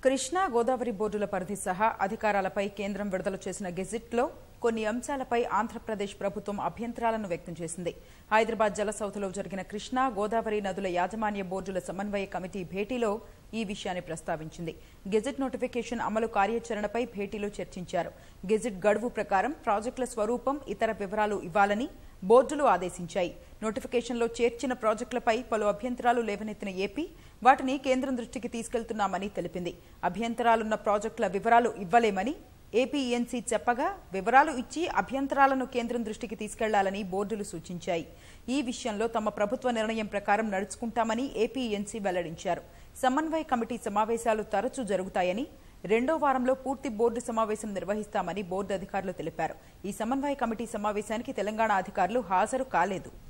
కృష్ణా గోదావరి బోర్డుల పరిధి సహా అధికారాలపై కేంద్రం విడుదల చేసిన గెజిట్లో కొన్ని అంశాలపై ఆంధ్రప్రదేశ్ ప్రభుత్వం అభ్యంతరాలను వ్యక్తం చేసింది హైదరాబాద్ జలసౌధలో జరిగిన కృష్ణా గోదావరి నదుల యాజమాన్య బోర్డుల సమన్వయ కమిటీ భేటీలో ఈ విషయాన్ని ప్రస్తావించింది గెజిట్ నోటిఫికేషన్ అమలు కార్యాచరణపై భేటీలో చర్చించారు గెజిట్ గడువు ప్రకారం ప్రాజెక్టుల స్వరూపం ఇతర వివరాలు ఇవ్వాలని బోర్డులు ఆదేశించాయి నోటిఫికేషన్లో చేర్చిన ప్రాజెక్టులపై పలు అభ్యంతరాలు లేవనెత్తిన ఏపీ వాటిని కేంద్రం దృష్టికి తీసుకెళ్తున్నామని తెలిపింది అభ్యంతరాలున్న ప్రాజెక్టుల వివరాలు ఇవ్వలేమని ఏపీఎన్సీ చెప్పగా వివరాలు ఇచ్చి అభ్యంతరాలను కేంద్రం దృష్టికి తీసుకెళ్లాలని బోర్డులు సూచించాయి ఈ విషయంలో తమ ప్రభుత్వ నిర్ణయం ప్రకారం నడుచుకుంటామని ఏపీఎన్సీ వెల్లడించారు సమన్వయ కమిటీ సమావేశాలు తరచూ జరుగుతాయని రెండో వారంలో పూర్తి బోర్డు సమావేశం నిర్వహిస్తామని బోర్డు అధికారులు తెలిపారు ఈ సమన్వయ కమిటీ సమావేశానికి తెలంగాణ అధికారులు హాజరు కాలేదు